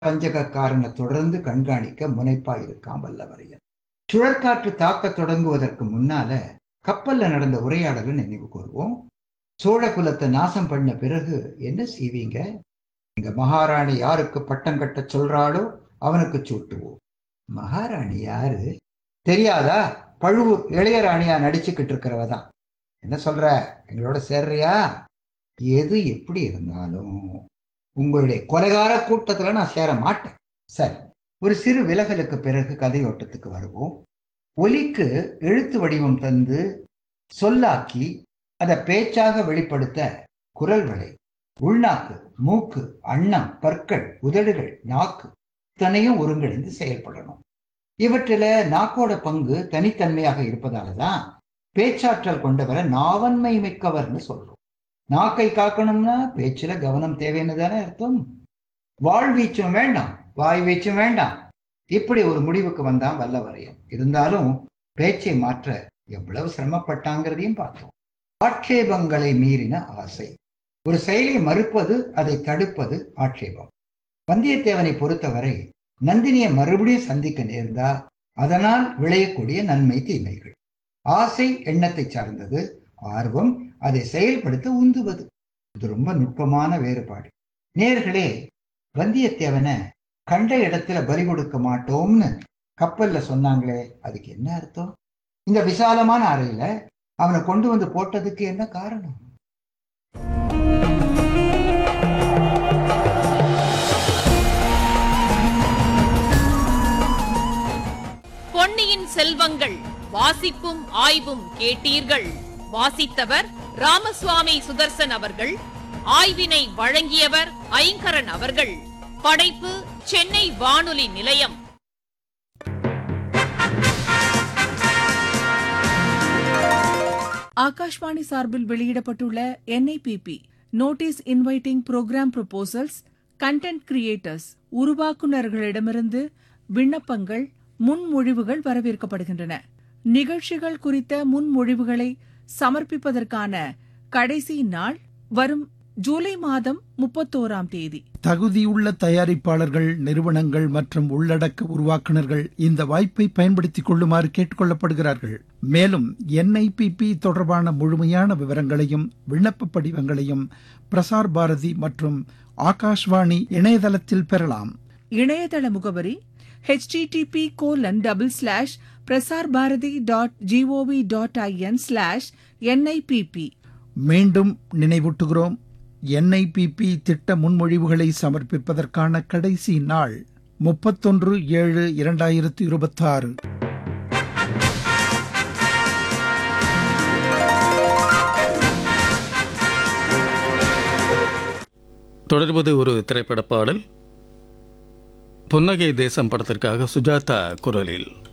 பஞ்சகக்காரனை தொடர்ந்து கண்காணிக்க முனைப்பாய் இருக்கான் வல்லவரையன் சுழற்காற்று தாக்க தொடங்குவதற்கு முன்னால கப்பல்ல நடந்த உரையாடலை நினைவு கூறுவோம் சோழ குலத்தை நாசம் பண்ண பிறகு என்ன செய்வீங்க எங்க மகாராணி யாருக்கு பட்டம் கட்ட சொல்றாளோ அவனுக்கு சூட்டுவோம் மகாராணி யாரு தெரியாதா பழுவூர் இளையராணியா நடிச்சுக்கிட்டு இருக்கிறவ தான் என்ன சொல்ற எங்களோட சேர்றியா எது எப்படி இருந்தாலும் உங்களுடைய கொலைகார கூட்டத்துல நான் சேர மாட்டேன் சரி ஒரு சிறு விலகலுக்கு பிறகு கதையோட்டத்துக்கு வருவோம் ஒலிக்கு எழுத்து வடிவம் தந்து சொல்லாக்கி அதை பேச்சாக வெளிப்படுத்த குரல் வளை உள்நாக்கு மூக்கு அன்னம் பற்கள் உதடுகள் நாக்கு இத்தனையும் ஒருங்கிணைந்து செயல்படணும் இவற்றில நாக்கோட பங்கு தனித்தன்மையாக இருப்பதாலதான் பேச்சாற்றல் கொண்டவரை நாவன்மை மிக்கவர்னு சொல்றோம் நாக்கை காக்கணும்னா பேச்சுல கவனம் தேவைன்னு தானே அர்த்தம் வாழ் வீச்சும் வேண்டாம் வாய் வீச்சும் வேண்டாம் இப்படி ஒரு முடிவுக்கு வந்தான் வல்லவரையன் இருந்தாலும் பேச்சை மாற்ற எவ்வளவு சிரமப்பட்டாங்கிறதையும் பார்த்தோம் ஆட்சேபங்களை மீறின ஆசை ஒரு செயலை மறுப்பது அதை தடுப்பது ஆட்சேபம் வந்தியத்தேவனை பொறுத்தவரை நந்தினியை மறுபடியும் சந்திக்க நேர்ந்தா அதனால் விளையக்கூடிய நன்மை தீமைகள் ஆசை எண்ணத்தை சார்ந்தது ஆர்வம் அதை செயல்படுத்த உந்துவது இது ரொம்ப நுட்பமான வேறுபாடு நேர்களே வந்தியத்தேவனை கண்ட இடத்துல பலி கொடுக்க மாட்டோம்னு கப்பல்ல சொன்னாங்களே அதுக்கு என்ன அர்த்தம் இந்த விசாலமான அறையில அவனை கொண்டு வந்து போட்டதுக்கு என்ன காரணம் பொன்னியின் செல்வங்கள் வாசிப்பும் ஆய்வும் கேட்டீர்கள் வாசித்தவர் ராமசுவாமி சுதர்சன் அவர்கள் ஆய்வினை வழங்கியவர் ஐங்கரன் அவர்கள் படைப்பு சென்னை வானொலி நிலையம் ஆகாஷ்வாணி சார்பில் வெளியிடப்பட்டுள்ள NIPP notice inviting programme proposals content creators உருவாக்குநர்களிடமிருந்து விண்ணப்பங்கள் முன்மொழிவுகள் வரவேற்கப்படுகின்றன நிகழ்ச்சிகள் குறித்த முன்மொழிவுகளை சமர்ப்பிப்பதற்கான கடைசி நாள் வரும் ஜூலை மாதம் முப்பத்தோராம் தேதி தகுதியுள்ள தயாரிப்பாளர்கள் நிறுவனங்கள் மற்றும் உள்ளடக்க உருவாக்குனர்கள் இந்த வாய்ப்பை பயன்படுத்திக் கொள்ளுமாறு கேட்டுக்கொள்ளப்படுகிறார்கள் மேலும் என்ஐபிபி தொடர்பான முழுமையான விவரங்களையும் விண்ணப்ப படிவங்களையும் பிரசார் பாரதி மற்றும் ஆகாஷ்வாணி இணையதளத்தில் பெறலாம் இணையதள முகவரி http colon double slash Prasar Bharati dot GOV dot IN slash NIPP மீண்டும் நினைவூட்டுகிறோம் என்ஐபிபி திட்ட முன்மொழிவுகளை சமர்ப்பிப்பதற்கான கடைசி நாள் முப்பத்தொன்று ஏழு இரண்டாயிரத்து இருபத்தாறு தொடர்வது ஒரு திரைப்பட பாடல் புன்னகை தேசம் படத்திற்காக சுஜாதா குரலில்